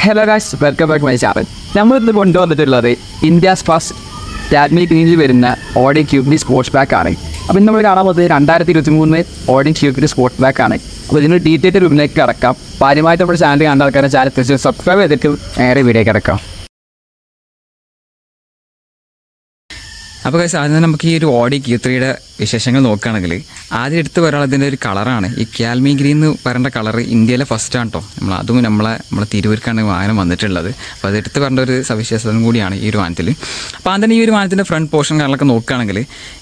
hello guys welcome back my channel നമ്മൾ ഇന്ന് കൊണ്ടുവന്നിട്ടുള്ളത് ഇന്ത്യാസ് ഫസ്റ്റ് ടാഡ്മി ക്രീനിൽ വരുന്ന ഓഡി ക്യൂബിനി സ്പോർട്സ് ബാക്ക് ആണ് അപ്പോൾ ഇന്ന് നമ്മൾ കാണാൻ പോകുന്നത് രണ്ടായിരത്തി ഇരുപത്തി മൂന്ന് ഓഡി ക്യൂബിനി സ്പോർട്സ് ബാക്ക് ആണ് അപ്പോൾ ഇതിന് ഡീറ്റെയിൽ റൂമിലേക്ക് കിടക്കാം കാര്യമായിട്ട് നമ്മുടെ ചാനൽ കണ്ട ആൾക്കാരെ ചാനൽ തീർച്ചയായും സബ്സ്ക്രൈബ് ചെയ്തിട്ട് നേരെ വീഡിയോ കിടക്കാം അപ്പോൾ guys, ആദ്യം തന്നെ നമുക്ക് ഈ ഒരു ഓഡി ക്യൂ ത്രീയുടെ വിശേഷങ്ങൾ നോക്കുകയാണെങ്കിൽ ആദ്യം എടുത്ത് പറയാനുള്ള ഇതിൻ്റെ ഒരു കളറാണ് ഈ ക്യാൽമി ഗ്രീൻ എന്ന് പറയേണ്ട കളർ ഇന്ത്യയിലെ ഫസ്റ്റ് ആണ് കേട്ടോ നമ്മൾ അതും നമ്മളെ നമ്മളെ തിരുവൂർക്കാണ് വാഹനം വന്നിട്ടുള്ളത് അപ്പോൾ അത് എടുത്ത് പറയേണ്ട ഒരു സവിശേഷതയും കൂടിയാണ് ഈ ഒരു വാഹനത്തിൽ അപ്പോൾ ആദ്യം തന്നെ ഈ ഒരു വാഹനത്തിൻ്റെ ഫ്രണ്ട് പോർഷൻ കാര്യങ്ങളൊക്കെ നോക്കുകയാണെങ്കിൽ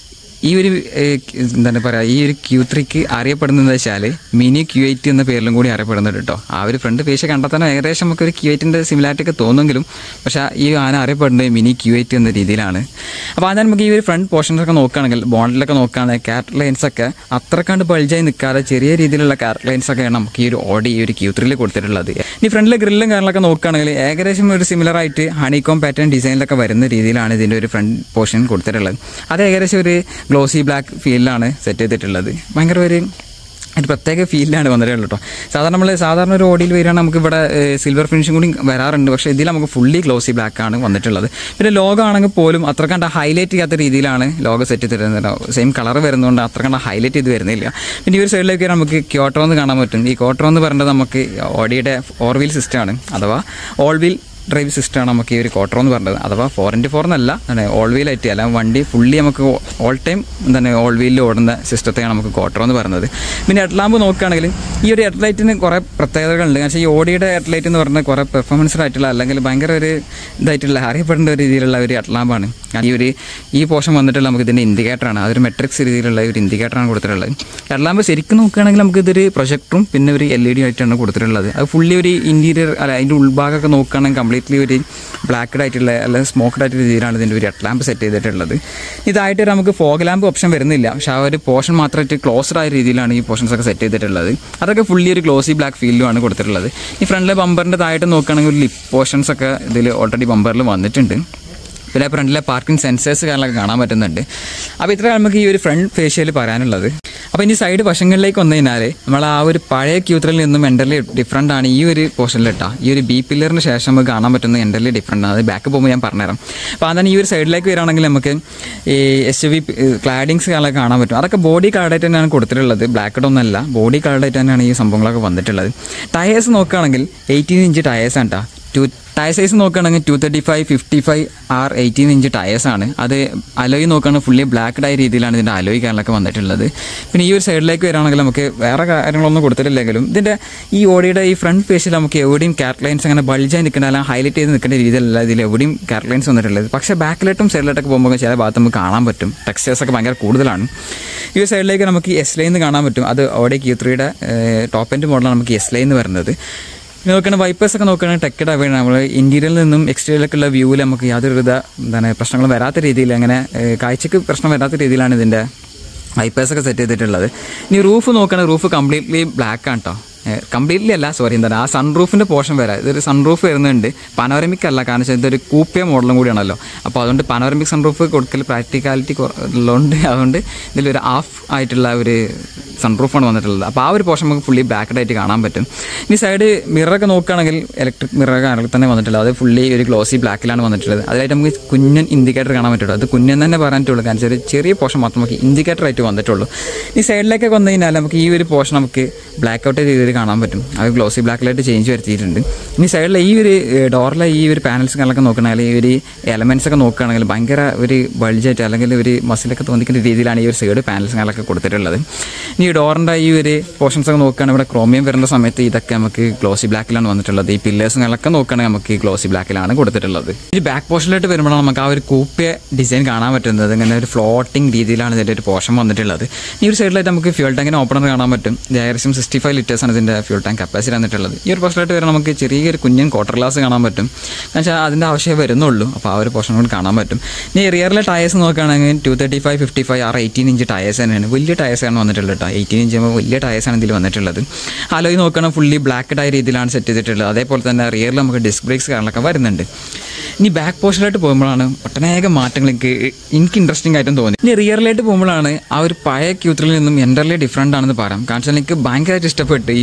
ഈ ഒരു ഏഹ്, എന്താണ് പറയുക ഈ ഒരു ക്യൂ ത്രീക്ക് അറിയപ്പെടുന്നത് വെച്ചാൽ മിനി ക്യൂ എയ്റ്റ് എന്ന പേരിലും കൂടി അറിയപ്പെടുന്നുണ്ട് കേട്ടോ ആ ഒരു ഫ്രണ്ട് പേശ കണ്ടാൽ തന്നെ ഏകദേശം നമുക്ക് ഒരു ക്യൂ എയ്റ്റിൻ്റെ സിമിലാരിറ്റി ഒക്കെ തോന്നുമെങ്കിലും പക്ഷേ ഈ ആന അറിയപ്പെടുന്നത് മിനി ക്യൂ എയ്റ്റ് എന്ന രീതിയിലാണ് അപ്പോൾ ആദ്യം നമുക്ക് ഈ ഒരു ഫ്രണ്ട് പോർഷൻസ് ഒക്കെ നോക്കുകയാണെങ്കിൽ ബോണ്ടിലൊക്കെ നോക്കുകയാണെങ്കിൽ കാരറ്റ് ലൈൻസ് ഒക്കെ അത്രക്കണ്ട് ബൾജായി നിൽക്കാതെ ചെറിയ രീതിയിലുള്ള കാരറ്റ് ലൈൻസ് ഒക്കെയാണ് നമുക്ക് ഈ ഒരു ഓടി ഈ ഒരു ക്യൂ ത്രീയിൽ കൊടുത്തിട്ടുള്ളത് ഈ ഫ്രണ്ടിലെ ഗ്രില്ലും കാര്യങ്ങളൊക്കെ നോക്കുകയാണെങ്കിൽ ഏകദേശം ഒരു സിമിലർ ആയിട്ട് ഹണികോം പാറ്റേൺ ഡിസൈനിലൊക്കെ വരുന്ന രീതിയിലാണ് ഇതിൻ്റെ ഒരു ഫ്രണ്ട് പോർഷൻ കൊടുത്തിട്ടുള്ളത് അത് ഏകദേശം ഒരു ഗ്ലോസി ബ്ലാക്ക് ഫീലിലാണ് സെറ്റ് ചെയ്തിട്ടുള്ളത് ഭയങ്കര ഒരു ഒരു പ്രത്യേക ഫീലിലാണ് വന്നിട്ടുള്ളത് കേട്ടോ സാധാരണ നമ്മൾ സാധാരണ ഒരു ഓടിയിൽ വരികയാണെങ്കിൽ നമുക്ക് ഇവിടെ സിൽവർ ഫിനിഷും കൂടി വരാറുണ്ട് പക്ഷേ ഇതിൽ നമുക്ക് ഫുള്ളി ഗ്ലോസി ബ്ലാക്ക് ആണ് വന്നിട്ടുള്ളത് പിന്നെ ലോഗോ ആണെങ്കിൽ പോലും അത്ര കണ്ട ഹൈലൈറ്റ് ചെയ്യാത്ത രീതിയിലാണ് ലോഗോ സെറ്റ് ചെയ്തിരുന്നത് സെയിം കളർ വരുന്നതുകൊണ്ട് അത്ര കണ്ട ഹൈലൈറ്റ് ചെയ്ത് വരുന്നില്ല പിന്നെ ഈ ഒരു സൈഡിലേക്ക് നമുക്ക് ക്യോട്ടോ എന്ന് കാണാൻ പറ്റും ഈ ക്യോട്ടോ എന്ന് പറയുന്നത് നമുക്ക് ഓഡിയുടെ ഫോർ വീൽ സിസ്റ്റമാണ് അഥവാ ഓൾ വീൽ ഡ്രൈവ് സിസ്റ്റമാണ് നമുക്ക് ഈ ഒരു ക്വാർട്ടർ എന്ന് പറഞ്ഞത് അഥവാ ഫോർ ഇൻറ്റു ഫോർ എന്നല്ല എന്താണ് ഓൾ വീൽ ആയിട്ട് അല്ല വണ്ടി ഫുള്ളി നമുക്ക് ഓൾ ടൈം എന്താണ് ഓൾ വീലിൽ ഓടുന്ന സിസ്റ്റത്തെയാണ് നമുക്ക് ക്വാർട്ടർ എന്ന് പറയുന്നത് പിന്നെ ഹെഡ്ലാമ്പ് നോക്കുകയാണെങ്കിൽ ഈ ഒരു ഹെഡ്ലൈറ്റിന് കുറേ പ്രത്യേകതകളുണ്ട് കാരണം ഈ ഓഡിയുടെ ഹെഡ്ലൈറ്റ് എന്ന് പറഞ്ഞാൽ കുറേ പെർഫോമൻസ് ആയിട്ടുള്ള അല്ലെങ്കിൽ ഭയങ്കര ഒരു ഇതായിട്ടുള്ള അറിയപ്പെടേണ്ട ഒരു രീതിയിലുള്ള ഒരു ഹെഡ്ലാമ്പാണ് ഈ ഒരു ഈ പോർഷൻ വന്നിട്ടുള്ള നമുക്ക് ഇതിൻ്റെ ഇൻഡിക്കേറ്ററാണ് അതൊരു മെട്രിക്സ് രീതിയിലുള്ള ഒരു ഇൻഡിക്കേറ്ററാണ് കൊടുത്തിട്ടുള്ളത് ഹെഡ്ലാമ്പ് ശരിക്കും നോക്കുകയാണെങ്കിൽ നമുക്ക് ഇതൊരു പ്രൊജക്ടറും പിന്നെ ഒരു എൽ ഇ ഡി ആയിട്ടാണ് കൊടുത്തിട്ടുള്ളത് അത് ഫുള്ളി ഒരു ഇൻറ്റീരിയർ അല്ല അതിൻ്റെ ഉൾഭാഗമൊക്കെ നോക്കുകയാണെങ്കിൽ കംപ്ലീറ്റ്ലി ഒരു ബ്ലാക്കഡ് ആയിട്ടുള്ള അല്ലെങ്കിൽ സ്മോക്കഡ് ആയിട്ടുള്ള രീതിയിലാണ് ഇതിൻ്റെ ഒരു ഹെഡ് ലാമ്പ് സെറ്റ് ചെയ്തിട്ടുള്ളത് ഇതായിട്ട് ഒരു നമുക്ക് ഫോഗ് ലാമ്പ് ഓപ്ഷൻ വരുന്നില്ല പക്ഷേ ആ ഒരു പോർഷൻ മാത്രമായിട്ട് ക്ലോസ്ഡ് ആയ രീതിയിലാണ് ഈ പോർഷൻസ് ഒക്കെ സെറ്റ് ചെയ്തിട്ടുള്ളത് അതൊക്കെ ഫുള്ളി ഒരു ഗ്ലോസി ബ്ലാക്ക് ഫീൽഡുമാണ് കൊടുത്തിട്ടുള്ളത് ഈ ഫ്രണ്ടിലെ ബമ്പറിൻ്റെ താഴത്ത് നോക്കുകയാണെങ്കിൽ ഒരു ലിപ്പ് പോർഷൻസ് ഒക്കെ ഇതിൽ ഓൾറെഡി ബമ്പറിൽ വന്നിട്ടുണ്ട് പിന്നെ ഫ്രണ്ടിലെ പാർക്കിംഗ് സെൻസേഴ്സ് കാര്യങ്ങളൊക്കെ കാണാൻ പറ്റുന്നുണ്ട് അപ്പോൾ ഇത്ര നമുക്ക് ഈ ഒരു ഫ്രണ്ട് ഫേഷ്യൽ പറയാനുള്ളത് അപ്പോൾ ഇനി സൈഡ് വശങ്ങളിലേക്ക് വന്നു കഴിഞ്ഞാൽ നമ്മൾ ആ ഒരു പഴയ ക്യൂത്രയിൽ നിന്നും എൻ്റർലി ഡിഫറൻ്റ് ആണ് ഈ ഒരു പോർഷനിലിട്ടാ ഈ ഒരു ബി പില്ലറിന് ശേഷം നമുക്ക് കാണാൻ പറ്റുന്നത് എൻ്റർലി ഡിഫറൻ്റ് ആണ് അത് ബാക്ക് പോകുമ്പോൾ ഞാൻ പറഞ്ഞുതരാം അപ്പോൾ അതാണ് ഈ ഒരു സൈഡിലേക്ക് വരികയാണെങ്കിൽ നമുക്ക് ഈ എസ് വി ക്ലാഡിങ്സ് കാര്യങ്ങളൊക്കെ കാണാൻ പറ്റും അതൊക്കെ ബോഡി കാർഡായിട്ട് തന്നെയാണ് കൊടുത്തിട്ടുള്ളത് ബ്ലാക്ക് ഒന്നല്ല ബോഡി കാർഡായിട്ട് തന്നെയാണ് ഈ സംഭവങ്ങളൊക്കെ വന്നിട്ടുള്ളത് ടയേഴ്സ് നോക്കുകയാണെങ്കിൽ എയ്റ്റീൻ ഇഞ്ച് ടയേഴ്സാണ് കേട്ടോ ടു ടയർ സൈസ് നോക്കുകയാണെങ്കിൽ two thirty five fifty five R eighteen inch tyres ആണ് അത് അലോയ് നോക്കുകയാണെങ്കിൽ ഫുള്ളി ബ്ലാക്ക്ഡ് ആയ രീതിയിലാണ് ഇതിൻ്റെ അലോയ് കാര്യങ്ങളൊക്കെ വന്നിട്ടുള്ളത് പിന്നെ ഈ ഒരു സൈഡിലേക്ക് വരികയാണെങ്കിൽ നമുക്ക് വേറെ കാര്യങ്ങളൊന്നും കൊടുത്തിട്ടില്ലെങ്കിലും ഇതിൻ്റെ ഈ ഓടിയുടെ ഈ ഫ്രണ്ട് ഫേസിൽ നമുക്ക് എവിടെയും കാറ്റ്ലൈൻസ് അങ്ങനെ ബൾജായി നിൽക്കേണ്ട അല്ലെങ്കിൽ ഹൈലൈറ്റ് ചെയ്ത് നിൽക്കേണ്ട രീതിയിലല്ല ഇതിൽ എവിടെയും കാറ്റ്ലൈൻസ് വന്നിട്ടുള്ളത് പക്ഷേ ബാക്കിലോട്ടും സൈഡിലോട്ടൊക്കെ പോകുമ്പോൾ ചില ഭാഗത്ത് നമുക്ക് കാണാൻ പറ്റും ടെക്സ്റ്റേഴ്സ് ഒക്കെ ഭയങ്കര കൂടുതലാണ് ഈ ഒരു സൈഡിലേക്ക് നമുക്ക് എസ് ലൈൻ കാണാൻ പറ്റും അത് ഓടി ക്യൂ ത്രീയുടെ ടോപ്പ് എൻഡ് മോഡലാണ് നമുക്ക് എസ് ലൈൻ വരുന്നത് പിന്നെ നോക്കുകയാണെങ്കിൽ വൈപ്പേഴ്സ് ഒക്കെ നോക്കുകയാണെങ്കിൽ ടെക്കഡ് അവയാണ് നമ്മൾ ഇന്റീരിയറിൽ നിന്നും എക്സ്റ്റീരിയറിലേക്കുള്ള വ്യൂവിൽ നമുക്ക് യാതൊരു വിധ എന്താണ് പ്രശ്നങ്ങളും വരാത്ത രീതിയിൽ അങ്ങനെ ഏഹ്, കാഴ്ചക്ക് പ്രശ്നം വരാത്ത രീതിയിലാണ് ഇതിൻ്റെ വൈപ്പേഴ്സ് ഒക്കെ സെറ്റ് ചെയ്തിട്ടുള്ളത് ഇനി റൂഫ് നോക്കുകയാണെങ്കിൽ റൂഫ് കംപ്ലീറ്റ്ലി ബ്ലാക്ക് ആണ് കേട്ടോ കംപ്ലീറ്റ്ലി അല്ല സോറി എന്താണ് ആ സൺറൂഫിൻ്റെ പോർഷൻ വരാം ഇതൊരു സൺറൂഫ് വരുന്നുണ്ട് പനോരമിക് അല്ല കാരണം വെച്ചാൽ ഇതൊരു കൂപ്പിയ മോഡലും കൂടിയാണല്ലോ അപ്പോൾ അതുകൊണ്ട് പനോരമിക് സൺറൂഫ് കൊടുക്കൽ പ്രാക്ടിക്കാലിറ്റി ഉള്ളതുകൊണ്ട് അതുകൊണ്ട് ഇതിലൊരു ഹാഫ് ആയിട്ടുള്ള ഒരു സൺറൂഫാണ് വന്നിട്ടുള്ളത് അപ്പോൾ ആ ഒരു പോർഷൻ നമുക്ക് ഫുള്ളി ബ്ലാക്കഡ് ആയിട്ട് കാണാൻ പറ്റും ഇനി സൈഡ് മിററൊക്കെ നോക്കുകയാണെങ്കിൽ ഇലക്ട്രിക് മിറർ കാര്യങ്ങൾ തന്നെ വന്നിട്ടുള്ളത് അത് ഫുള്ളി ഒരു ഗ്ലോസി ബ്ലാക്കിലാണ് വന്നിട്ടുള്ളത് അതിലായിട്ട് നമുക്ക് കുഞ്ഞൻ ഇൻഡിക്കേറ്റർ കാണാൻ പറ്റുള്ളൂ അത് കുഞ്ഞൻ തന്നെ പറഞ്ഞിട്ടുള്ളൂ കാരണം ഒരു ചെറിയ പോർഷൻ മാത്രം നമുക്ക് ഇൻഡിക്കേറ്റർ ആയിട്ട് വന്നിട്ടുള്ളൂ ഈ സൈഡിലേക്കൊക്കെ വന്നു കഴിഞ്ഞാൽ നമുക്ക് ഈ ഒരു പോർഷൻ നമുക്ക് ബ്ലാക്ക് ഔട്ട് ചെയ്ത് കാണാൻ പറ്റും അത് ഗ്ലോസി ബ്ലാക്കിലായിട്ട് ചേഞ്ച് വരുത്തിയിട്ടുണ്ട് ഇനി സൈഡിലെ ഈ ഒരു ഡോറിലെ ഈ ഒരു പാനൽസ് കാര്യങ്ങളൊക്കെ നോക്കുകയാണെങ്കിൽ ഈ ഒരു എലമെന്റ്സ് ഒക്കെ നോക്കുകയാണെങ്കിൽ ഭയങ്കര ഒരു ബൾജായിട്ട് അല്ലെങ്കിൽ ഒരു മസിലൊക്കെ തോന്നിക്കുന്ന രീതിയിലാണ് ഈ ഒരു സൈഡ് പാനൽസ് കാര്യങ്ങളൊക്കെ കൊടുത്തിട്ടുള്ളത് ഇനി ഈ ഡോറിൻ്റെ ഈ ഒരു പോർഷൻസ് ഒക്കെ നോക്കുകയാണെങ്കിൽ ഇവിടെ ക്രോമിയം വരുന്ന സമയത്ത് ഇതൊക്കെ നമുക്ക് ഗ്ലോസി ബ്ലാക്കിലാണ് വന്നിട്ടുള്ളത് ഈ പില്ലേഴ്സും കാര്യങ്ങളൊക്കെ നോക്കുകയാണെങ്കിൽ നമുക്ക് ഗ്ലോസി ബ്ലാക്കിലാണ് കൊടുത്തിട്ടുള്ളത് ഈ ബാക്ക് പോർഷനിലോട്ട് വരുമ്പോഴാണ് നമുക്ക് ആ ഒരു കൂപ്പിയ ഡിസൈൻ കാണാൻ പറ്റുന്നത് ഇങ്ങനെ ഒരു ഫ്ലോട്ടിംഗ് രീതിയിലാണ് ഇതിൻ്റെ ഒരു പോർഷൻ വന്നിട്ടുള്ളത് ഈ ഒരു സൈഡിലായിട്ട് നമുക്ക് ഫ്യൂൾ ടാങ്കിന് ഓപ്പണർ കാണാൻ പറ്റും ഇത് ഏകദേശം സിക്സ്റ്റി ഫൈവ് ലിറ്റേഴ്സാണ് ഇതിൻ്റെ ഫ്യൂൾ ടാങ്ക് കപ്പാസിറ്റി വന്നിട്ടുള്ളത് ഈ ഒരു പോർഷനിലായിട്ട് വരെ നമുക്ക് ചെറിയൊരു കുഞ്ഞൻ ക്വാർട്ടർ ഗ്ലാസ് കാണാൻ പറ്റും എന്ന് വെച്ചാൽ അതിൻ്റെ ആവശ്യമേ വരുന്നുള്ളൂ അപ്പോൾ ആ ഒരു പോർഷൻ കൂടി കാണാൻ പറ്റും ഇനി റിയറിലെ ടയേഴ്സ് നോക്കുകയാണെങ്കിൽ two thirty five fifty five R eighteen inch tyres തന്നെയാണ് വലിയ ടയേഴ്സാണ് വന്നിട്ടുള്ളത് കേട്ടോ എയ്റ്റീൻ ഇഞ്ച് ആകുമ്പോൾ വലിയ ടയേഴ്സാണ് ഇതിൽ വന്നിട്ടുള്ളത് അലോയ് നോക്കുകയാണെങ്കിൽ ഫുള്ളി ബ്ലാക്കഡ് ആയ രീതിയിലാണ് സെറ്റ് ചെയ്തിട്ടുള്ളത് അതേപോലെ തന്നെ റിയറിൽ നമുക്ക് ഡിസ്ക് ബ്രേക്സ് കാര്യങ്ങളൊക്കെ വരുന്നുണ്ട് ഇനി ബാക്ക് പോർഷനിലായിട്ട് പോകുമ്പോഴാണ് ഒട്ടനേകം മാറ്റങ്ങൾ എനിക്ക് എനിക്ക് ഇൻട്രസ്റ്റിംഗ് ആയിട്ടും തോന്നി ഇനി റിയറിലായിട്ട് പോകുമ്പോഴാണ് ആ ഒരു പഴയ ക്യൂത്രിൽ നിന്നും എൻ്റർലി ഡിഫറെൻ്റ് ആണെന്ന് പറയാം കാരണം വെച്ചാൽ എനിക്ക് ഭയങ്കരമായിട്ട് ഇഷ്ടപ്പെട്ടു ഈ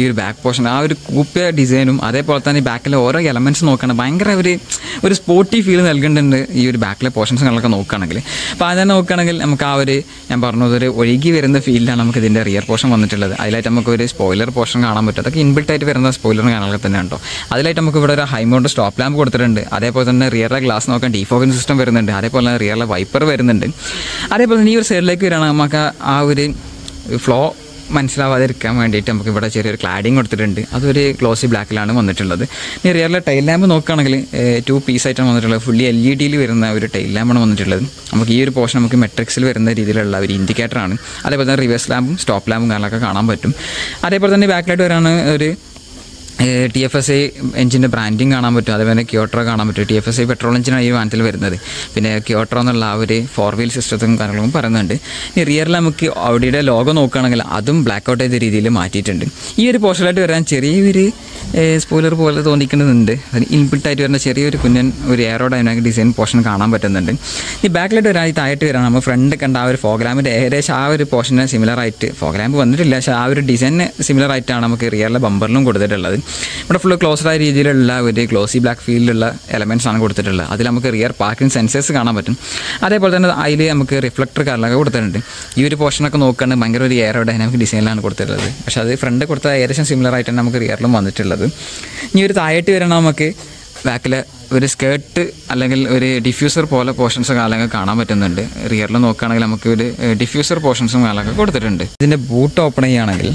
ഒരു ബാക്ക് പോർഷൻ ആ ഒരു കൂപ്പിയ ഡിസൈനും അതേപോലെ തന്നെ ബാക്കിലെ ഓരോ എലമെന്റ്സ് നോക്കുകയാണ് ഭയങ്കര ഒരു ഒരു സ്പോർട്ടി ഫീൽ നൽകുന്നുണ്ട് ഈ ഒരു ബാക്കിലെ പോർഷൻസുകളൊക്കെ നോക്കുകയാണെങ്കിൽ അപ്പോൾ അതിനെ നോക്കുകയാണെങ്കിൽ നമുക്ക് ആ ഒരു ഞാൻ പറഞ്ഞത് ഒരു ഒഴുകി വരുന്ന ഫീൽഡാണ് നമുക്ക് ഇതിൻ്റെ റിയർ പോർഷൻ വന്നിട്ടുള്ളത് അതിലായിട്ട് നമുക്ക് ഒരു സ്പോയിലർ പോർഷൻ കാണാൻ പറ്റും അതൊക്കെ ഇൻബിൽട്ട് ആയിട്ട് വരുന്ന സ്പോയിലർ കാണാനൊക്കെ തന്നെ ഉണ്ടോ അതിലായിട്ട് നമുക്ക് ഇവിടെ ഒരു ഹൈ മൗണ്ട് സ്റ്റോപ്പ് ലാമ്പ് കൊടുത്തിട്ടുണ്ട് അതേപോലെ തന്നെ റിയറിലെ ഗ്ലാസ് നോക്കാൻ ഡീഫോഗിങ് സിസ്റ്റം വരുന്നുണ്ട് അതേപോലെ തന്നെ റിയറിലെ വൈപ്പർ വരുന്നുണ്ട് അതേപോലെ തന്നെ ഈ ഒരു സൈഡിലേക്ക് വരികയാണെങ്കിൽ നമുക്ക് ആ ഒരു ഫ്ലോ മനസ്സിലാവാതിരിക്കാൻ വേണ്ടിയിട്ട് നമുക്ക് ഇവിടെ ചെറിയൊരു ക്ലാഡിങ് കൊടുത്തിട്ടുണ്ട് അതൊരു ഗ്ലോസി ബ്ലാക്കിലാണ് വന്നിട്ടുള്ളത് ഇനി റിയറിലെ ടൈൽ ലാമ്പ് നോക്കുകയാണെങ്കിൽ ടു പീസ് ആയിട്ടാണ് വന്നിട്ടുള്ളത് ഫുള്ളി എൽ ഇ ഡിയിൽ വരുന്ന ഒരു ടൈൽ ലാമ്പാണ് വന്നിട്ടുള്ളത് നമുക്ക് ഈ ഒരു പോർഷൻ നമുക്ക് മെട്രിക്സിൽ വരുന്ന രീതിയിലുള്ള ഒരു ഇൻഡിക്കേറ്ററാണ് അതേപോലെ തന്നെ റിവേഴ്സ് ലാമ്പും സ്റ്റോപ്പ് ലാമ്പും കാര്യങ്ങളൊക്കെ കാണാൻ പറ്റും അതേപോലെ തന്നെ ബാക്കിലായിട്ട് വരാണ് ഒരു ടി എഫ് എസ് ഐ എഞ്ചിൻ്റെ ബ്രാൻഡിങ് കാണാൻ പറ്റും അതേപോലെ ക്യോട്രോ കാണാൻ പറ്റും T F S I petrol എഞ്ചിനാണ് ഈ വാനത്തിൽ വരുന്നത് പിന്നെ ക്യോട്രോ എന്നുള്ള ആ ഒരു ഫോർ വീൽ സിസ്റ്റത്തും കാര്യങ്ങളും പറയുന്നുണ്ട് ഇനി റിയറിൽ നമുക്ക് അവിടെയുടെ ലോഗോ നോക്കുകയാണെങ്കിൽ അതും ബ്ലാക്ക് ഔട്ട് ചെയ്ത രീതിയിൽ മാറ്റിയിട്ടുണ്ട് ഈ ഒരു പോർഷനായിട്ട് വരാൻ ചെറിയൊരു സ്പോയിലർ പോലെ തോന്നിക്കുന്നുണ്ട് അതിന് ഇൻപുട്ട് ആയിട്ട് വരുന്ന ചെറിയൊരു കുഞ്ഞൻ ഒരു എയറോ ഡൈനാമിക് ഡിസൈൻ പോർഷൻ കാണാൻ പറ്റുന്നുണ്ട് ഈ ബാക്കിലായിട്ട് വരാൻ ഈ താഴത്ത് വരാൻ നമ്മൾ ഫ്രണ്ട് കണ്ട ആ ഒരു ഫോഗ്രാമിൻ്റെ ഏകദേശം ആ ഒരു പോർഷന് സിമിലർ ആയിട്ട് ഫോഗ്രാമ്പ് വന്നിട്ടില്ല പക്ഷേ ആ ഒരു ഡിസൈന് സിമിലർ ആയിട്ടാണ് നമുക്ക് റിയറിലെ ബമ്പറിലും കൊടുത്തിട്ടുള്ളത് ഇവിടെ ഫുള്ള് ക്ലോസ്ഡ് ആയ രീതിയിലുള്ള ഒരു ഗ്ലോസി ബ്ലാക്ക് ഫീലിലുള്ള എലമെൻറ്റ്സ് ആണ് കൊടുത്തിട്ടുള്ളത് അതിൽ നമുക്ക് റിയർ പാർക്കിംഗ് സെൻസേഴ്സ് കാണാൻ പറ്റും അതേപോലെ തന്നെ അതിൽ നമുക്ക് റിഫ്ലക്ടർ കാര്യങ്ങളൊക്കെ കൊടുത്തിട്ടുണ്ട് ഈ ഒരു പോർഷനൊക്കെ നോക്കുകയാണെങ്കിൽ ഭയങ്കര ഒരു എയറോ ഡൈനാമിക് ഡിസൈനിലാണ് കൊടുത്തിട്ടുള്ളത് പക്ഷേ അത് ഫ്രണ്ട് കൊടുത്ത ഏകദേശം സിമിലർ ആയിട്ടാണ് നമുക്ക് റിയറിലും വന്നിട്ടുള്ളത് ഇനി ഒരു താഴോട്ട് വരണം നമുക്ക് ബാക്കിൽ ഒരു സ്കേർട്ട് അല്ലെങ്കിൽ ഒരു ഡിഫ്യൂസർ പോലെ പോർഷൻസ് കാലങ്ങൾ കാണാൻ പറ്റുന്നുണ്ട് റിയറിൽ നോക്കുകയാണെങ്കിൽ നമുക്ക് ഒരു ഡിഫ്യൂസർ പോർഷൻസും കാലൊക്കെ കൊടുത്തിട്ടുണ്ട് ഇതിൻ്റെ ബൂട്ട് ഓപ്പൺ ചെയ്യുകയാണെങ്കിൽ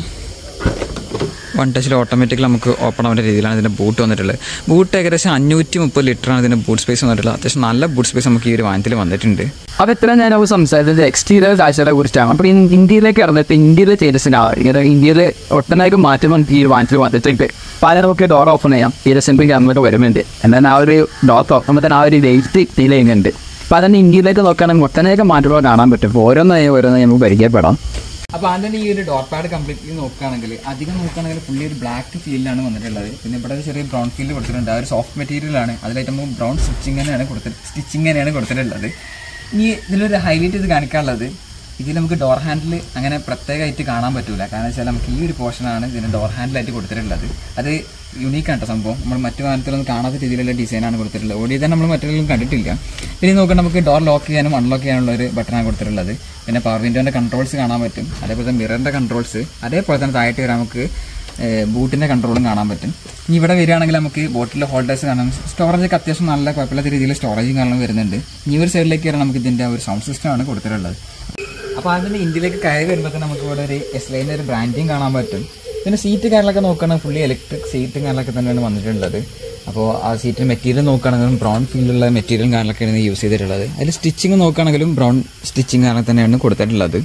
വൺ ടച്ചിൽ ഓട്ടോമാറ്റിക്കലി നമുക്ക് ഓപ്പൺ ആവേണ്ട രീതിയിലാണ് ഇതിൻ്റെ ബൂട്ട് വന്നിട്ടുള്ളത് ബൂട്ട് ഏകദേശം അഞ്ഞൂറ്റി മുപ്പത് ലിറ്ററാണ് ഇതിൻ്റെ ബൂട്ട് സ്പേസ് വന്നിട്ടുള്ളത് അത്യാവശ്യം നല്ല ബൂട്ട് സ്പേസ് നമുക്ക് ഈ ഒരു വാഹനത്തിൽ വന്നിട്ടുണ്ട് അപ്പോൾ എത്ര ഞാൻ അവർ സംസാരിച്ചത് എക്സ്റ്റീരിയർ കാഴ്ചകളെ കുറിച്ചാണ് അപ്പോൾ ഇന്ത്യയിലേക്ക് ഇറന്നിട്ട് ഇന്ത്യയിലെ ചേഞ്ചസിനാണ് ഇങ്ങനെ ഇന്ത്യയിൽ ഒട്ടനേകം മാറ്റം നമുക്ക് ഈ വാനത്തിൽ വന്നിട്ടുണ്ട് പല നമുക്ക് ഡോർ ഓപ്പൺ ചെയ്യാം ഇരസെൻപിങ് അങ്ങോട്ട് വരുന്നുണ്ട് എന്നാൽ ആ ഒരു ഡോർ തുറക്കുമ്പോൾ തന്നെ ആ ഒരു ലേറ്റ് ഫീൽ ചെയ്യുന്നുണ്ട് അപ്പോൾ അതന്നെ ഇന്ത്യയിലേക്ക് നോക്കുകയാണെങ്കിൽ ഒട്ടനേകം മാറ്റങ്ങൾ കാണാൻ പറ്റും അപ്പോൾ ഓരോന്നായി ഓരോന്നായി നമുക്ക് പരിചയപ്പെടാം അപ്പോൾ അതിൻ്റെ ഈ ഒരു ഡോട്ട് പാഡ് കംപ്ലീറ്റ് നോക്കുകയാണെങ്കിൽ അധികം നോക്കുകയാണെങ്കിൽ ഫുള്ളി ഒരു ബ്ലാക്ക് ഫീൽഡിലാണ് വന്നിട്ടുള്ളത് പിന്നെ ഇവിടെ ഒരു ചെറിയ ബ്രൗൺ ഫീൽഡ് കൊടുത്തിട്ടുണ്ട് ആ ഒരു സോഫ്റ്റ് മെറ്റീരിയലാണ് അതിലായിട്ട് നമുക്ക് ബ്രൗൺ സ്റ്റിച്ചിങ് തന്നെയാണ് കൊടുത്തിട്ട് സ്റ്റിച്ചിങ് തന്നെയാണ് കൊടുത്തിട്ടുള്ളത് ഇനി ഇതിലൊരു ഹൈലൈറ്റ് ചെയ്ത് കാണിക്കാനുള്ളത് ഇതിൽ നമുക്ക് ഡോർ ഹാൻഡിൽ അങ്ങനെ പ്രത്യേകമായിട്ട് കാണാൻ പറ്റൂല കാരണം വെച്ചാൽ നമുക്ക് ഈ ഒരു പോർഷനാണ് ഇതിന് ഡോർ ഹാൻഡിലായിട്ട് കൊടുത്തിട്ടുള്ളത് അത് യുണീക്കാണ് കേട്ടോ സംഭവം നമ്മൾ മറ്റു വാഹനത്തിലൊന്നും കാണാത്ത രീതിയിലുള്ള ഡിസൈനാണ് കൊടുത്തിട്ടുള്ളത് ഓടി തന്നെ നമ്മൾ മറ്റൊരിലും കണ്ടിട്ടില്ല പിന്നെ നോക്കണം നമുക്ക് ഡോർ ലോക്ക് ചെയ്യാനും അൺലോക്ക് ചെയ്യാനുള്ള ഒരു ബട്ടണാണ് കൊടുത്തിട്ടുള്ളത് പിന്നെ പവർ വിൻഡോൻ്റെ കൺട്രോൾസ് കാണാൻ പറ്റും അതേപോലെ തന്നെ മിററിൻ്റെ കൺട്രോൾസ് അതേപോലെ തന്നെ താഴേക്ക് വരാൻ നമുക്ക് ബൂട്ടിൻ്റെ കൺട്രോളും കാണാൻ പറ്റും ഇനി ഇവിടെ വരികയാണെങ്കിൽ നമുക്ക് ബോട്ടിലെ ഹോൾഡേഴ്സ് കാണാം സ്റ്റോറേജ് ഒക്കെ അത്യാവശ്യം നല്ല കുഴപ്പമില്ലാത്ത രീതിയിൽ സ്റ്റോറേജും കാണാൻ വരുന്നുണ്ട് ഇനി ഒരു സൈഡിലേക്ക് വരാൻ നമുക്ക് ഇതിൻ്റെ ഒരു സൗണ്ട് സിസ്റ്റമാണ് കൊടുത്തിട്ടുള്ളത് അപ്പോൾ അതിൻ്റെ ഇന്ത്യയിലേക്ക് കയറി വരുമ്പോൾ തന്നെ നമുക്ക് ഇവിടെ ഒരു എസ് ലൈൻ്റെ ഒരു ബ്രാൻഡിങ് കാണാൻ പറ്റും പിന്നെ സീറ്റ് കാര്യങ്ങളൊക്കെ നോക്കുകയാണെങ്കിൽ ഫുള്ളി ഇലക്ട്രിക് സീറ്റും കാര്യങ്ങളൊക്കെ തന്നെയാണ് വന്നിട്ടുള്ളത് അപ്പോൾ ആ സീറ്റിന് മെറ്റീരിയൽ നോക്കുകയാണെങ്കിലും ബ്രൗൺ ഫീലുള്ള മെറ്റീരിയലും കാര്യങ്ങളൊക്കെയാണ് യൂസ് ചെയ്തിട്ടുള്ളത് അതിൽ സ്റ്റിച്ചിങ് നോക്കുകയാണെങ്കിലും ബ്രൗൺ സ്റ്റിച്ചിങ് കാരണം തന്നെയാണ് കൊടുത്തിട്ടുള്ളത്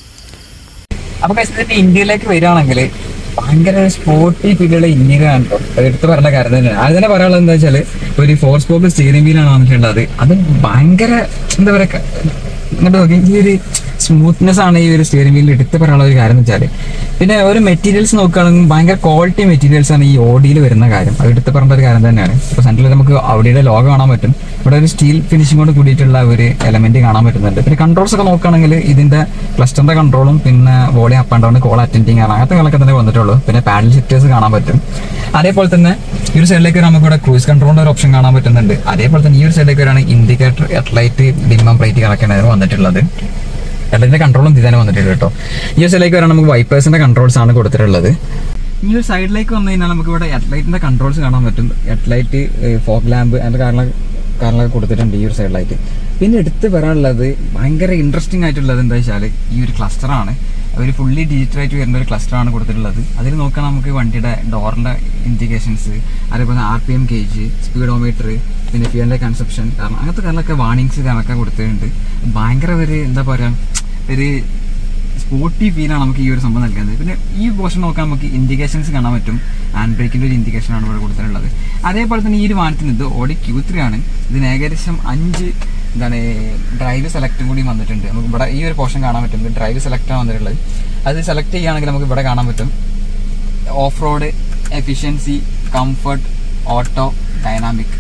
അപ്പോൾ ഇതിന്റെ ഇന്ത്യയിലേക്ക് വരികയാണെങ്കിൽ ഭയങ്കര സ്പോർട്ടി ഫീലുള്ള ഇന്ത്യയിലാണ് കേട്ടോ അത് എടുത്ത് പറയേണ്ട കാര്യം തന്നെയാണ് അത് തന്നെ പറയാനുള്ളത് എന്താ വെച്ചാൽ ഒരു ഫോർ സ്പോക്ക് സ്റ്റിയറിംഗ് വീലാണ് വന്നിട്ടുള്ളത് അത് ഭയങ്കര എന്താ പറയുക ഇങ്ങോട്ട് നോക്കി ഈ ഒരു സ്മൂത്ത്നെസ് ആണ് ഈ ഒരു സ്റ്റിയറിംഗ് വീലിൽ എടുത്ത് പറയാനുള്ള ഒരു കാര്യം എന്ന് വെച്ചാൽ പിന്നെ ഒരു മെറ്റീരിയൽസ് നോക്കുകയാണെങ്കിൽ ഭയങ്കര ക്വാളിറ്റി മെറ്റീരിയൽസ് ആണ് ഈ ഓഡിയിൽ വരുന്ന കാര്യം അത് എടുത്ത് പറയേണ്ട ഒരു കാര്യം തന്നെയാണ് ഇപ്പോൾ സെൻട്രലിൽ നമുക്ക് അവിടെയുടെ ലോഗോ കാണാൻ പറ്റും ഇവിടെ ഒരു സ്റ്റീൽ ഫിനിഷിങ്ങോട് കൂടിയിട്ടുള്ള ഒരു എലമെന്റ് കാണാൻ പറ്റുന്നുണ്ട് പിന്നെ കൺട്രോൾസ് ഒക്കെ നോക്കുകയാണെങ്കിൽ ഇതിന്റെ ക്ലസ്റ്ററിന്റെ കൺട്രോളും പിന്നെ volume up and down call attending ആണ് അങ്ങനത്തെ കളൊക്കെ തന്നെ വന്നിട്ടുള്ളൂ പിന്നെ പാഡൽ ഷിഫ്റ്റേഴ്സ് കാണാൻ പറ്റും അതേപോലെ തന്നെ ഈ ഒരു സൈഡിലേക്ക് നമുക്ക് ഇവിടെ ക്രൂസ് കൺട്രോളിന്റെ ഒരു ഓപ്ഷൻ കാണാൻ പറ്റുന്നുണ്ട് അതേപോലെ തന്നെ ഈ ഒരു സൈഡിലേക്ക് വരാണെങ്കിൽ ഇൻഡിക്കേറ്റർ ഹെഡ്ലൈറ്റ് ഡിമ്മം ബ്രൈറ്റ് കണക്കാണ് വന്നിട്ടുള്ളത് ഹെഡ്ലൈറ്റിന്റെ കൺട്രോളും ഇതാണ് വന്നിട്ടുണ്ട് കേട്ടോ ഈ ഒരു സൈഡിലേക്ക് വരാൻ നമുക്ക് വൈപ്പേഴ്സിന്റെ കൺട്രോൾസ് ആണ് കൊടുത്തിട്ടുള്ളത് ഈ ഒരു സൈഡിലേക്ക് വന്നു കഴിഞ്ഞാൽ നമുക്ക് ഇവിടെ ഹെഡ്ലൈറ്റിന്റെ കൺട്രോൾസ് കാണാൻ പറ്റും ഹെഡ്ലൈറ്റ് ഫോഗ് ലാമ്പ് അതിന്റെ കാരണം കാരണമൊക്കെ കൊടുത്തിട്ടുണ്ട് ഈ ഒരു സൈഡിലായിട്ട് പിന്നെ എടുത്ത് പറയാനുള്ളത് ഭയങ്കര ഇൻട്രസ്റ്റിംഗ് ആയിട്ടുള്ളത് എന്താ വെച്ചാൽ ഈ ഒരു ക്ലസ്റ്ററാണ് ഒരു ഫുള്ളി ഡിജിറ്റൽ ആയിട്ട് വരുന്ന ഒരു ക്ലസ്റ്ററാണ് കൊടുത്തിട്ടുള്ളത് അതിൽ നോക്കാൻ നമുക്ക് വണ്ടിയുടെ ഡോറിന്റെ ഇൻഡിക്കേഷൻസ് അതേപോലെ R P M gauge speedometer പിന്നെ ഫ്യൂലിന്റെ കൺസെപ്ഷൻ കാരണം അങ്ങനത്തെ കാര്യങ്ങളൊക്കെ വാണിങ്സ് കാര്യങ്ങളൊക്കെ കൊടുത്തിട്ടുണ്ട് ഭയങ്കര ഒരു എന്താ പറയുക ഒരു സ്പോർട്ടി ഫീലാണ് നമുക്ക് ഈ ഒരു സംഭവം നൽകുന്നത് പിന്നെ ഈ പോർഷൻ നോക്കാൻ നമുക്ക് ഇൻഡിക്കേഷൻസ് കാണാൻ പറ്റും ഹാൻഡ് ബ്രേക്കിന്റെ ഒരു ഇൻഡിക്കേഷൻ ആണ് ഇവിടെ കൊടുത്തിട്ടുള്ളത് അതേപോലെ തന്നെ ഈ ഒരു വാഹനത്തിന് ഇത് ഓടി ക്യൂ ത്രീ ആണ് ഇതിന് ഏകദേശം അഞ്ച് എന്താണ് ഡ്രൈവ് സെലക്റ്റും കൂടി വന്നിട്ടുണ്ട് നമുക്ക് ഇവിടെ ഈ ഒരു പോർഷൻ കാണാൻ പറ്റും ഡ്രൈവ് സെലക്ട് ആണ് വന്നിട്ടുള്ളത് അത് സെലക്ട് ചെയ്യുകയാണെങ്കിൽ നമുക്ക് ഇവിടെ കാണാൻ പറ്റും off road efficiency comfort auto dynamic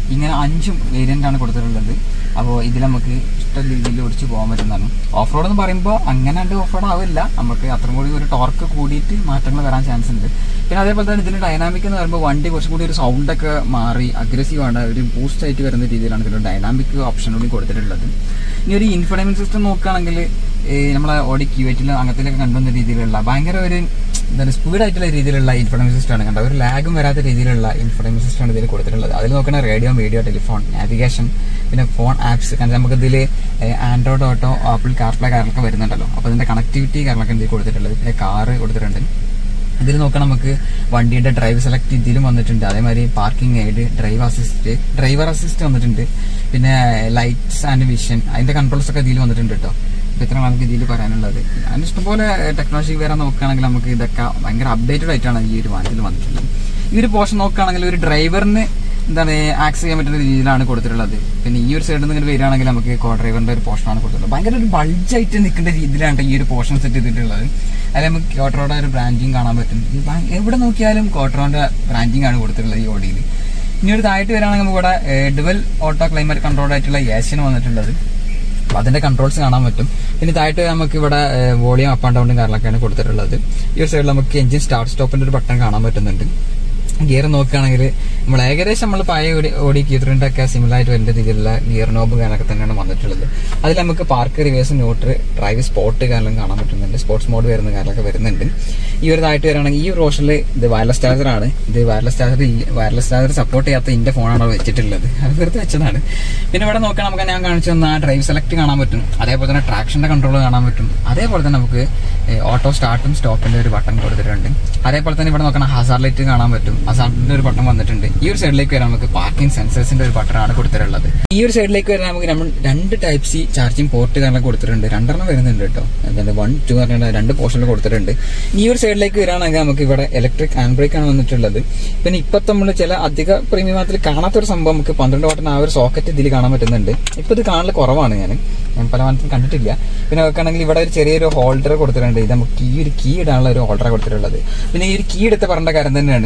ഇങ്ങനെ അഞ്ചും വേരിയന്റ് ആണ് കൊടുത്തിട്ടുള്ളത് അപ്പോൾ ഇതിൽ നമുക്ക് ഇഷ്ട രീതിയിൽ ഓടിച്ച് പോകാൻ പറ്റുന്നതാണ് ഓഫ് റോഡ് എന്ന് പറയുമ്പോൾ അങ്ങനെ ഉണ്ട് ഓഫ് റോഡ് ആവില്ല നമുക്ക് അത്രയും കൂടി ഒരു ടോർക്ക് കൂടിയിട്ട് മാറ്റങ്ങൾ വരാൻ ചാൻസ് ഉണ്ട് പിന്നെ അതേപോലെ തന്നെ ഇതിന്റെ ഡൈനാമിക് എന്ന് പറയുമ്പോൾ വണ്ടി കുറച്ചും കൂടി ഒരു സൗണ്ട് ഒക്കെ മാറി അഗ്രസീവ് ആണ് ഒരു ബൂസ്റ്റ് ആയിട്ട് വരുന്ന രീതിയിലാണ് ഇതിൽ ഡൈനാമിക് ഓപ്ഷൻ കൂടി കൊടുത്തിട്ടുള്ളത് ഇനി ഒരു ഇൻഫർടൈൻമെന്റ് സിസ്റ്റം നോക്കുകയാണെങ്കിൽ നമ്മളെ ഓടി ക്യൂറ്റിൽ അങ്ങനത്തെ കണ്ടുവന്ന രീതിയിലുള്ള ഭയങ്കര ഒരു എന്താണ് സ്പീഡായിട്ടുള്ള രീതിയിലുള്ള ഇൻഫർടൈൻമെന്റ് സിസ്റ്റം ആണ് കണ്ടത് ഒരു ലാഗും വരാത്ത രീതിയിലുള്ള ഇൻഫർടൈൻമെന്റ് സിസ്റ്റം ആണ് ഇതിൽ കൊടുത്തിട്ടുള്ളത് അതിൽ നോക്കുന്ന റേഡിയോ വീഡിയോ ടെലിഫോൺ നാവിഗേഷൻ പിന്നെ ഫോൺ ആപ്സ് കാരണം നമുക്ക് ഇതിൽ ആൻഡ്രോയിഡ് ഓട്ടോ ആപ്പിൾ കാർപ്ലേ കാര്യങ്ങളൊക്കെ വരുന്നുണ്ടല്ലോ അപ്പോൾ ഇതിന്റെ കണക്ടിവിറ്റി കാര്യങ്ങളൊക്കെ ഇതിൽ കൊടുത്തിട്ടുള്ളത് പിന്നെ കാറ് കൊടുത്തിട്ടുണ്ട് ഇതിൽ നോക്കാം നമുക്ക് വണ്ടിയുടെ ഡ്രൈവ് സെലക്ട് ഇതിലും വന്നിട്ടുണ്ട് അതേമാതിരി parking aid drive assist driver assist വന്നിട്ടുണ്ട് പിന്നെ ലൈറ്റ്സ് ആൻഡ് വിഷൻ അതിന്റെ കൺട്രോൾസ് ഒക്കെ ഇതിൽ വന്നിട്ടുണ്ട് കേട്ടോ ഇപ്പൊ ഇത്ര നമുക്ക് ഇതിൽ പറയാനുള്ളത് അതിന് ഇഷ്ടംപോലെ ടെക്നോളജി വരാൻ നോക്കുകയാണെങ്കിൽ നമുക്ക് ഇതൊക്കെ ഭയങ്കര അപ്ഡേറ്റഡ് ആയിട്ടാണ് ഈ ഒരു വാഹനത്തിൽ വന്നിട്ടുള്ളത് ഈ ഒരു പോർഷൻ നോക്കുകയാണെങ്കിൽ ഒരു ഡ്രൈവറിന് എന്താണ് ആക്സ് ചെയ്യാൻ പറ്റുന്ന രീതിയിലാണ് കൊടുത്തിട്ടുള്ളത് പിന്നെ ഈ ഒരു സൈഡിൽ നിന്ന് ഇങ്ങനെ വരികയാണെങ്കിൽ നമുക്ക് കോ ഡ്രൈവറിന്റെ ഒരു പോർഷനാണ് കൊടുത്തിട്ടുള്ളത് ഭയങ്കര ഒരു ബൾജായിട്ട് നിൽക്കേണ്ട രീതിയിലാണ് ഈ ഒരു പോർഷൻ സെറ്റ് ചെയ്തിട്ടുള്ളത് അതിൽ നമുക്ക് കോട്ടറോയുടെ ഒരു ബ്രാൻഡിങ് കാണാൻ പറ്റും ഇത് ഭയ- എവിടെ നോക്കിയാലും കോട്ടറോന്റെ ബ്രാൻഡിങ് ആണ് കൊടുത്തിട്ടുള്ളത് ഈ ഓടിയിൽ ഇനി ഒരു താഴത്ത് വരികയാണെങ്കിൽ നമുക്ക് ഇവിടെ ഡുവൽ ഓട്ടോ ക്ലൈമറ്റ് കൺട്രോൾ ആയിട്ടുള്ള ഏഷ്യന് വന്നിട്ടുള്ളത് അപ്പൊ അതിന്റെ കൺട്രോൾസ് കാണാൻ പറ്റും പിന്നെ താഴത്ത് നമുക്ക് ഇവിടെ വോളിയം അപ്പ് ആൻഡ് ഡൗണും കാര്യങ്ങളൊക്കെയാണ് കൊടുത്തിട്ടുള്ളത് ഈ ഒരു സൈഡിൽ നമുക്ക് എഞ്ചിൻ സ്റ്റാർട്ട് സ്റ്റോപ്പിന്റെ ഒരു ബട്ടൺ കാണാൻ പറ്റുന്നുണ്ട് ഗിയർ നോക്കുകയാണെങ്കിൽ നമ്മൾ ഏകദേശം നമ്മൾ പഴയ ഓടി ഓടി കീത്രിന്റെ ഒക്കെ സിമിലർ ആയിട്ട് വരുന്ന രീതിയിലുള്ള ഗിയർ നോബ് കാര്യങ്ങളൊക്കെ തന്നെയാണ് വന്നിട്ടുള്ളത് അതിൽ നമുക്ക് park reverse neutral drive spot കാരണം കാണാൻ പറ്റുന്നുണ്ട് സ്പോർട്സ് മോഡ് വരുന്ന കാര്യങ്ങളൊക്കെ വരുന്നുണ്ട് ഈ ഒരു ഇതായിട്ട് വരികയാണെങ്കിൽ ഈ ഒരു റോഷനിൽ ഇത് വയർലെസ് ചാർജർ ആണ് ഇത് wireless charger wireless charger support ചെയ്യാത്ത ഇന്റെ ഫോണാണ് വെച്ചിട്ടുള്ളത് അത് വെറുതെ വെച്ചതാണ് പിന്നെ ഇവിടെ നോക്കാൻ നമുക്ക് ഞാൻ കാണിച്ചു തന്ന ഡ്രൈവ് സെലക്ട് കാണാൻ പറ്റും അതേപോലെ തന്നെ ട്രാക്ഷന്റെ കൺട്രോൾ കാണാൻ പറ്റും അതേപോലെ തന്നെ നമുക്ക് ഓട്ടോ സ്റ്റാർട്ടും സ്റ്റോപ്പിന്റെ ഒരു ബട്ടൺ കൊടുത്തിട്ടുണ്ട് അതേപോലെ തന്നെ ഇവിടെ നോക്കണം ഹസാർ ലൈറ്റ് കാണാൻ പറ്റും ഹസാറിന്റെ ഒരു ബട്ടൺ വന്നിട്ടുണ്ട് ഈ ഒരു സൈഡിലേക്ക് വരാൻ നമുക്ക് പാർക്കിംഗ് സെൻസേഴ്സിന്റെ ഒരു ബട്ടൺ ആണ് കൊടുത്തിട്ടുള്ളത് ഈ ഒരു സൈഡിലേക്ക് വരാൻ നമുക്ക് നമ്മൾ രണ്ട് ടൈപ്പ് സി ചാർജിങ് പോർട്ട് കാരണം കൊടുത്തിട്ടുണ്ട് രണ്ടെണ്ണം വരുന്നുണ്ട് കേട്ടോ എന്താ വൺ ടു പറഞ്ഞ രണ്ട് പോർഷനിൽ കൊടുത്തിട്ടുണ്ട് ഈ ഒരു സൈഡിലേക്ക് വരാണെങ്കിൽ നമുക്ക് ഇവിടെ ഇലക്ട്രിക് ഹാൻഡ് ബ്രേക്ക് ആണ് വന്നിട്ടുള്ളത് പിന്നെ ഇപ്പൊ നമ്മൾ ചില അധിക പ്രീമിയത്തിൽ കാണാത്ത ഒരു സംഭവം നമുക്ക് പന്ത്രണ്ട് വാട്ടിന് ആ ഒരു സോക്കറ്റ് ഇതിൽ കാണാൻ പറ്റുന്നുണ്ട് ഇപ്പൊ ഇത് കാണൽ കുറവാണ് ഞാൻ ഞാൻ പല വാഹനത്തിലും കണ്ടിട്ടില്ല പിന്നെ നോക്കുകയാണെങ്കിൽ ഇവിടെ ഒരു ചെറിയൊരു ഹോൾഡർ കൊടുത്തിട്ടുണ്ട് ഇത് നമുക്ക് ഈ ഒരു കീ ഇടാനുള്ള ഒരു ഹോൾഡർ കൊടുത്തിട്ടുള്ളത് പിന്നെ ഈ ഒരു കീ എടുത്ത് പറഞ്ഞ കാര്യം തന്നെയാണ്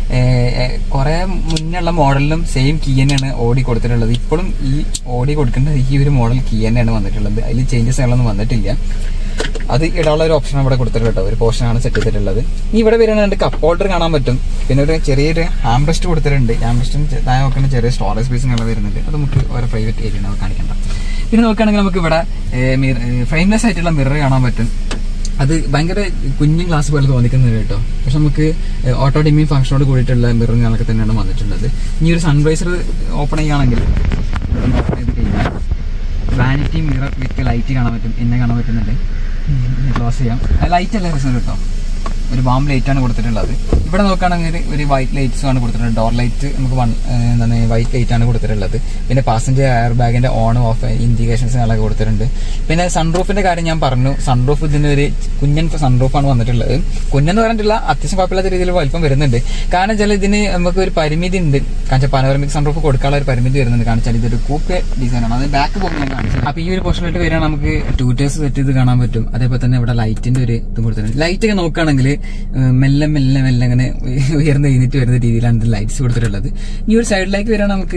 കുറെ മുന്നുള്ള മോഡലിലും സെയിം കീ തന്നെയാണ് ഓടി കൊടുത്തിട്ടുള്ളത് ഇപ്പോഴും ഈ ഓടി കൊടുക്കേണ്ടത് ഈ ഒരു മോഡൽ കീ തന്നെയാണ് വന്നിട്ടുള്ളത് അതിൽ ചേഞ്ചസ് ആളൊന്നും വന്നിട്ടില്ല അത് ഇടാനുള്ള ഒരു ഓപ്ഷൻ ഇവിടെ കൊടുത്തിട്ടുണ്ട് കേട്ടോ ഒരു പോർഷൻ ആണ് സെറ്റ് ചെയ്തിട്ടുള്ളത് ഇനി ഇവിടെ വരുന്ന കപ്പ് ഹോൾഡർ കാണാൻ പറ്റും പിന്നെ ഒരു ചെറിയൊരു ഹാംബ്രസ്റ്റ് കൊടുത്തിട്ടുണ്ട് ഹാംബ്രസ്റ്റിന് താഴെ നോക്കുന്ന ചെറിയ സ്റ്റോറേജ് സ്പേസും കാണാൻ വരുന്നുണ്ട് അത് നമുക്ക് ഓരോ പ്രൈവറ്റ് ഏരിയ നമുക്ക് കാണിക്കണ്ട പിന്നെ നോക്കുകയാണെങ്കിൽ നമുക്ക് ഇവിടെ ഫ്രെയിംലെസ് ആയിട്ടുള്ള മിറർ കാണാൻ പറ്റും അത് ഭയങ്കര കുഞ്ഞു ഗ്ലാസ് പോലെ തോന്നിക്കുന്നത് കേട്ടോ പക്ഷെ നമുക്ക് ഓട്ടോ ഡിമ്മിങ് ഫംഗ്ഷനോട് കൂടിയിട്ടുള്ള മിററും കാണൊക്കെ തന്നെയാണ് വന്നിട്ടുള്ളത് ഇനി ഒരു സൺറൈസർ ഓപ്പൺ ചെയ്യുകയാണെങ്കിൽ ഓപ്പൺ ചെയ്ത് കഴിഞ്ഞാൽ വാനിറ്റി മിറർ വിത്ത് ലൈറ്റ് കാണാൻ പറ്റും എന്നെ കാണാൻ പറ്റുന്നുണ്ട് ക്ലോസ് ചെയ്യാം ലൈറ്റ് അല്ല രസം കേട്ടോ ഒരു ബാം ലൈറ്റ് ആണ് കൊടുത്തിട്ടുള്ളത് ഇവിടെ നോക്കുകയാണെങ്കിൽ ഒരു വൈറ്റ് ലൈറ്റ്സ് ആണ് കൊടുത്തിട്ടുള്ളത് ഡോർ ലൈറ്റ് നമുക്ക് വൺ എന്താണ് വൈറ്റ് ലൈറ്റ് ആണ് കൊടുത്തിട്ടുള്ളത് പിന്നെ പാസഞ്ചർ എയർ ബാഗിന്റെ ഓൺ ഓഫ് ഇൻഡിക്കേഷൻസ് ഒക്കെ കൊടുത്തിട്ടുണ്ട് പിന്നെ സൺറൂഫിന്റെ കാര്യം ഞാൻ പറഞ്ഞു സൺറൂഫ് ഇതിന് ഒരു കുഞ്ഞൻ സൺറൂഫ് ആണ് വന്നിട്ടുള്ളത് കുഞ്ഞെന്ന് പറഞ്ഞിട്ടില്ല അത്യാവശ്യം കുഴപ്പമില്ലാത്ത രീതിയിൽ വലിപ്പം വരുന്നുണ്ട് കാരണം വെച്ചാൽ ഇതിന് നമുക്ക് ഒരു പരിമിതി ഉണ്ട് കാരണം പാനോറമിക് സൺറൂഫ് കൊടുക്കാനുള്ള ഒരു പരിമിതി വരുന്നുണ്ട് കാരണം വെച്ചാൽ ഇതൊരു കൂപ്പെ ഡിസൈൻ ആണ് അത് ബാക്ക് പോകുമ്പോൾ ഞാൻ കാണിച്ചത് അപ്പൊ ഈ ഒരു പോർഷനായിട്ട് വരികയാണെങ്കിൽ നമുക്ക് ടൂറ്റേഴ്സ് സെറ്റ് ചെയ്ത് കാണാൻ പറ്റും അതേപോലെ തന്നെ ഇവിടെ ലൈറ്റിന്റെ ഒരു ഇതും കൊടുത്തിട്ടുണ്ട് ലൈറ്റ് ഒക്കെ നോക്കുകയാണെങ്കിൽ ഏഹ്, മെല്ലെ മെല്ലെ മെല്ലെ അങ്ങനെ ഉയർന്ന് കഴിഞ്ഞിട്ട് വരുന്ന രീതിയിലാണ് ഇത് ലൈറ്റ്സ് കൊടുത്തിട്ടുള്ളത് ഈ ഒരു സൈഡിലേക്ക് വരികയാണെങ്കിൽ നമുക്ക്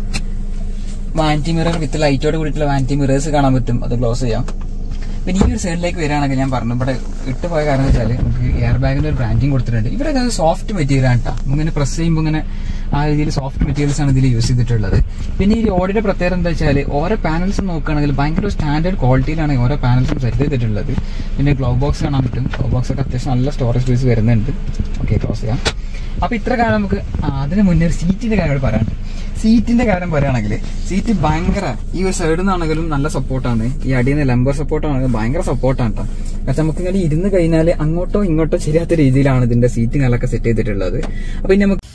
വാൻറ്റി മിറർ വിത്ത് ലൈറ്റോട് കൂടിയിട്ടുള്ള വാൻറ്റി മിറേഴ്സ് കാണാൻ പറ്റും അത് ക്ലോസ് ചെയ്യാം പിന്നെ ഈ ഒരു സൈഡിലേക്ക് വരികയാണെങ്കിൽ ഞാൻ പറഞ്ഞു ഇവിടെ ഇട്ട് പോയ കാരണം എന്ന് വെച്ചാൽ നമുക്ക് എയർ ബാഗിന്റെ ഒരു ബ്രാൻഡിങ് കൊടുത്തിട്ടുണ്ട് ഇവിടെ സോഫ്റ്റ് മെറ്റീരിയൽ ആണ് കേട്ടോ ഇങ്ങനെ പ്രസ് ചെയ്യുമ്പോൾ ഇങ്ങനെ ആ രീതിയിൽ സോഫ്റ്റ് മെറ്റീരിയൽസ് ആണ് ഇതിൽ യൂസ് ചെയ്തിട്ടുള്ളത് പിന്നെ ഈ ഓടിയുടെ പ്രത്യേകത എന്താ വെച്ചാൽ ഓരോ പാനൽസും നോക്കുകയാണെങ്കിൽ ഭയങ്കര സ്റ്റാൻഡേർഡ് ക്വാളിറ്റിയിലാണ് ഓരോ പാനൽസും സെറ്റ് ചെയ്തിട്ടുള്ളത് പിന്നെ ഗ്ലോ ബോക്സ് കാണാൻ പറ്റും ഗ്ലോ ബോക്സ് ഒക്കെ അത്യാവശ്യം നല്ല സ്റ്റോറേജ് സ്പേസ് വരുന്നുണ്ട് ഓക്കെ ക്ലോസ് ചെയ്യാം അപ്പൊ ഇത്ര കാലം നമുക്ക് ആ, അതിന് മുന്നേ ഒരു സീറ്റിന്റെ കാര്യം കൂടി പറയാനുണ്ട് സീറ്റിന്റെ കാര്യം പറയുകയാണെങ്കിൽ സീറ്റ് ഭയങ്കര ഈ ഒരു സൈഡിൽ നിന്നാണെങ്കിലും നല്ല സപ്പോർട്ടാണ് ഈ അടിയിൽ നിന്ന് ലംബർ സപ്പോർട്ടാണെങ്കിലും ഭയങ്കര സപ്പോർട്ടാണ് കേട്ടോ പക്ഷെ നമുക്ക് ഇങ്ങനെ ഇരുന്ന് കഴിഞ്ഞാൽ അങ്ങോട്ടോ ഇങ്ങോട്ടോ ശരിയാത്ത രീതിയിലാണ് ഇതിന്റെ സീറ്റുകളൊക്കെ സെറ്റ് ചെയ്തിട്ടുള്ളത് അപ്പൊ ഇനി നമുക്ക്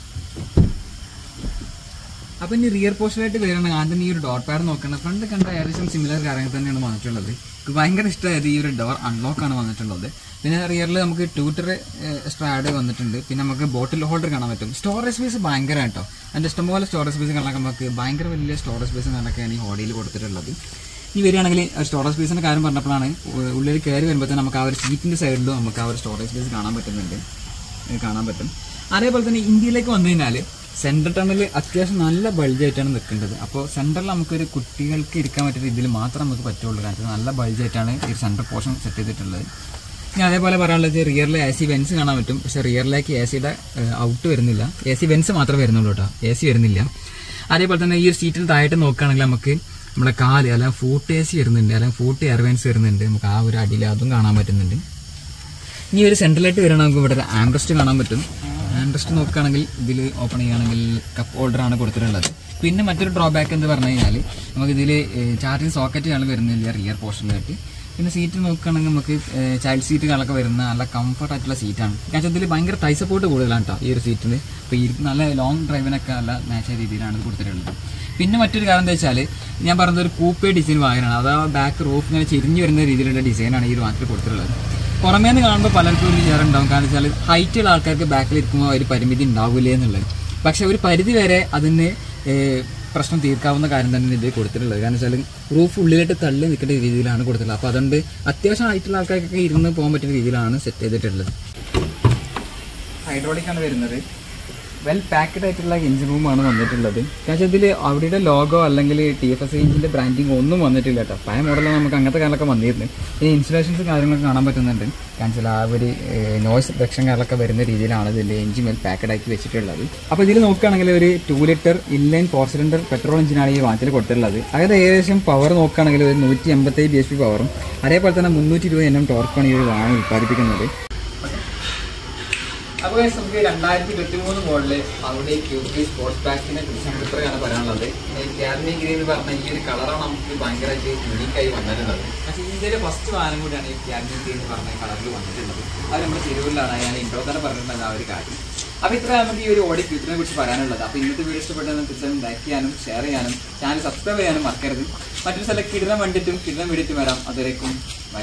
അപ്പൊ ഇനി റിയർ പോർഷനായിട്ട് വരികയാണെങ്കിൽ ആദ്യം ഈ ഒരു ഡോർ പാഡ് നോക്കണം ഫ്രണ്ട് കണ്ട ഏകദേശം സിമിലർ കാര്യങ്ങൾ തന്നെയാണ് വന്നിട്ടുള്ളത് എനിക്ക് ഭയങ്കര ഇഷ്ടമായത് ഈ ഒരു ഡോർ അൺലോക്ക് ആണ് വന്നിട്ടുള്ളത് പിന്നെ റിയറിൽ നമുക്ക് ട്യൂട്ടർ സ്ട്രാഡ് വന്നിട്ടുണ്ട് പിന്നെ നമുക്ക് ബോട്ടിൽ ഹോൾഡർ കാണാൻ പറ്റും സ്റ്റോറേജ് സ്പേസ് ഭയങ്കര കേട്ടോ അതിന്റെ ഇഷ്ടംപോലെ സ്റ്റോറേജ് സ്പേസ് കാണാൻ നമുക്ക് ഭയങ്കര വലിയ സ്റ്റോറേജ് സ്പേസ് കണക്കാണ് ഈ ഹോഡിയിൽ കൊടുത്തിട്ടുള്ളത് ഇനി വരികയാണെങ്കിൽ സ്റ്റോറേജ് സ്പേസിന്റെ കാര്യം പറഞ്ഞപ്പോഴാണ് ഉ- ഉള്ളിൽ കയറി വരുമ്പോൾ നമുക്ക് ആ ഒരു സീറ്റിന്റെ സൈഡിലും നമുക്ക് ആ ഒരു സ്റ്റോറേജ് സ്പേസ് കാണാൻ പറ്റുന്നുണ്ട് ഇത് കാണാൻ പറ്റും അതേപോലെ തന്നെ ഇന്ത്യയിലേക്ക് വന്നു കഴിഞ്ഞാൽ സെൻട്രൽ ടണൽ അത്യാവശ്യം നല്ല ബൾജായിട്ടാണ് നിൽക്കേണ്ടത് അപ്പോൾ സെൻട്രൽ നമുക്കൊരു കുട്ടികൾക്ക് ഇരിക്കാൻ പറ്റിയ രീതിയിൽ മാത്രം നമുക്ക് പറ്റുള്ളൂ കാരണം നല്ല ബൾജായിട്ടാണ് ഈ സെൻട്രൽ പോർഷൻ സെറ്റ് ചെയ്തിട്ടുള്ളത് ഇനി അതേപോലെ പറയാനുള്ളത് റിയറിലെ എ സി വെൻസ് കാണാൻ പറ്റും പക്ഷേ റിയറിലേക്ക് എ സിയുടെ ഔട്ട് വരുന്നില്ല എ സി വെൻസ് മാത്രമേ വരുന്നുള്ളൂ കേട്ടോ എ സി വരുന്നില്ല അതേപോലെ തന്നെ ഈ ഒരു സീറ്റിൽ താഴോട്ട് നോക്കുകയാണെങ്കിൽ നമുക്ക് നമ്മുടെ കാല് അല്ലെങ്കിൽ ഫൂട്ട് എ സി വരുന്നുണ്ട് അല്ലെങ്കിൽ ഫൂട്ട് എയർവെൻസ് വരുന്നുണ്ട് നമുക്ക് ആ ഒരു അടിയിൽ അതും കാണാൻ പറ്റുന്നുണ്ട് ഇനി ഒരു സെൻട്രലായിട്ട് വരണം നമുക്ക് ഇവിടെ ഒരു ആംബ്രസ്റ്റ് കാണാൻ പറ്റും ആംബ്രസ്റ്റ് നോക്കുകയാണെങ്കിൽ ഇതിൽ ഓപ്പൺ ചെയ്യുകയാണെങ്കിൽ കപ്പ് ഹോൾഡർ ആണ് കൊടുത്തിട്ടുള്ളത് പിന്നെ മറ്റൊരു ഡ്രോബാക്ക് എന്ന് പറഞ്ഞു കഴിഞ്ഞാൽ നമുക്ക് ഇതിൽ ചാർജിങ് സോക്കറ്റ് ആണ് വരുന്നില്ല റിയർ പോർഷനിലായിട്ട് പിന്നെ സീറ്റ് നോക്കുകയാണെങ്കിൽ നമുക്ക് ചൈൽഡ് സീറ്റുകളൊക്കെ വരുന്ന നല്ല കംഫർട്ട് ആയിട്ടുള്ള സീറ്റാണ് കാരണം ഇതിൽ ഭയങ്കര തൈ സപ്പോർട്ട് കൂടുതലാണ് കേട്ടോ ഈ ഒരു സീറ്റിന് അപ്പോൾ ഈ നല്ല ലോങ് ഡ്രൈവിനൊക്കെ നല്ല മാച്ച് രീതിയിലാണ് ഇത് കൊടുത്തിട്ടുള്ളത് പിന്നെ മറ്റൊരു കാര്യം എന്താ വെച്ചാൽ ഞാൻ പറഞ്ഞത് ഒരു കൂപ്പേ ഡിസൈൻ വാഹനമാണ് അതാ ബാക്ക് റൂഫ് ഇങ്ങനെ ചെരിഞ്ഞു വരുന്ന രീതിയിലുള്ള ഡിസൈനാണ് ഈ ഒരു വാഹനത്തിൽ കൊടുത്തിട്ടുള്ളത് പുറമേ നിന്ന് കാണുമ്പോൾ പലർക്കും ഒരു വിചാരം ഉണ്ടാവും കാരണം വെച്ചാൽ ഹൈറ്റ് ഉള്ള ആൾക്കാർക്ക് ബാക്കിൽ ഇരിക്കുമ്പോൾ ഒരു പരിമിതി ഉണ്ടാവില്ലേ എന്നുള്ളത് പക്ഷെ ഒരു പരിധി വരെ അതിന് ഏഹ്, പ്രശ്നം തീർക്കാവുന്ന കാര്യം തന്നെ ഇത് കൊടുത്തിട്ടുള്ളത് കാരണം വെച്ചാൽ റൂഫ് ഉള്ളിലേക്ക് തള്ളി നിൽക്കേണ്ട രീതിയിലാണ് കൊടുത്തിട്ടുള്ളത് അപ്പോൾ അതുകൊണ്ട് അത്യാവശ്യം ഹൈറ്റുള്ള ആൾക്കാർക്കൊക്കെ ഇരുന്ന് പോകാൻ പറ്റുന്ന രീതിയിലാണ് സെറ്റ് ചെയ്തിട്ടുള്ളത് ഹൈഡ്രോളിക് ആണ് വരുന്നത് വെൽ പാക്കഡ് ആയിട്ടുള്ള എഞ്ചിൻ റൂമാണ് വന്നിട്ടുള്ളത് കാരണം ഇതിൽ അവരുടെ ലോഗോ അല്ലെങ്കിൽ ടി എഫ് എസ് എഞ്ചിന്റെ ബ്രാൻഡിങ് ഒന്നും വന്നിട്ടില്ല കേട്ടോ പഴയ മോഡലിൽ നമുക്ക് അങ്ങനത്തെ കാലമൊക്കെ വന്നിരുന്നു ഈ ഇൻസ്റ്റലേഷൻസ് കാര്യങ്ങളൊക്കെ കാണാൻ പറ്റുന്നുണ്ട് കാരണം വെച്ചാൽ ആ ഒരു നോയ്സ് റിഡക്ഷൻ കാര്യങ്ങളൊക്കെ വരുന്ന രീതിയിലാണ് ഇതിൻ്റെ എഞ്ചിൻ വെൽ പാക്കഡ് ആക്കി വെച്ചിട്ടുള്ളത് അപ്പോൾ ഇതിൽ നോക്കുകയാണെങ്കിൽ ഒരു two litre inline four cylinder petrol എഞ്ചിനാണ് ഈ വാഹനത്തിൽ കൊടുത്തിട്ടുള്ളത് അതായത് ഏകദേശം പവർ നോക്കുകയാണെങ്കിൽ ഒരു നൂറ്റി എൺപത്തേഴ് ബി എസ് പി പവറും അതേപോലെ തന്നെ മുന്നൂറ്റി ഇരുപത് എൻ എം ടോർക്കാണ് ഈ ഒരു വാഹനം ഉത്പാദിപ്പിക്കുന്നത് അപ്പോൾ guys, നമുക്ക് രണ്ടായിരത്തി ഇരുപത്തി മൂന്ന് മോഡല് അവിടെ ക്യൂബി സ്പോർട്സ് ബാക്കിനെ കുറിച്ച് നമുക്ക് ഇത്രയാണ് പറയാനുള്ളത് ഗ്യാരണ്ടി ഗ്രീൻ എന്ന് പറഞ്ഞ ഈ ഒരു കളറാണ് നമുക്ക് ഭയങ്കരമായിട്ട് യൂണീക്കായി വന്നിട്ടുള്ളത് പക്ഷേ ഇന്ത്യയിലെ ഫസ്റ്റ് വാഹനം കൂടിയാണ് ഈ ഗ്യാരണ്ടി ഗ്രീൻ എന്ന് പറഞ്ഞ കളറിൽ വന്നിട്ടുള്ളത് അത് നമ്മുടെ തിരുവൂരിലാണ് ഞാൻ ഇൻട്രോ തന്നെ പറഞ്ഞിട്ടുള്ളത് ആ ഒരു കാര്യം അപ്പോൾ ഇത്ര നമുക്ക് ഈ ഒരു ഓടി ക്യൂത്തിനെ കുറിച്ച് പറയാനുള്ളത് അപ്പോൾ ഇന്നത്തെ വീഡിയോ ഇഷ്ടപ്പെട്ടെന്ന് തീർച്ചയായും ലൈക്ക് ചെയ്യാനും ഷെയർ ചെയ്യാനും ചാനൽ സബ്സ്ക്രൈബ് ചെയ്യാനും മറക്കരുത് മറ്റൊരു സ്ഥലം കിടലം വണ്ടിട്ടും കിടലം വേണ്ടിയിട്ടും വരാം അതുവരേക്കും ബൈ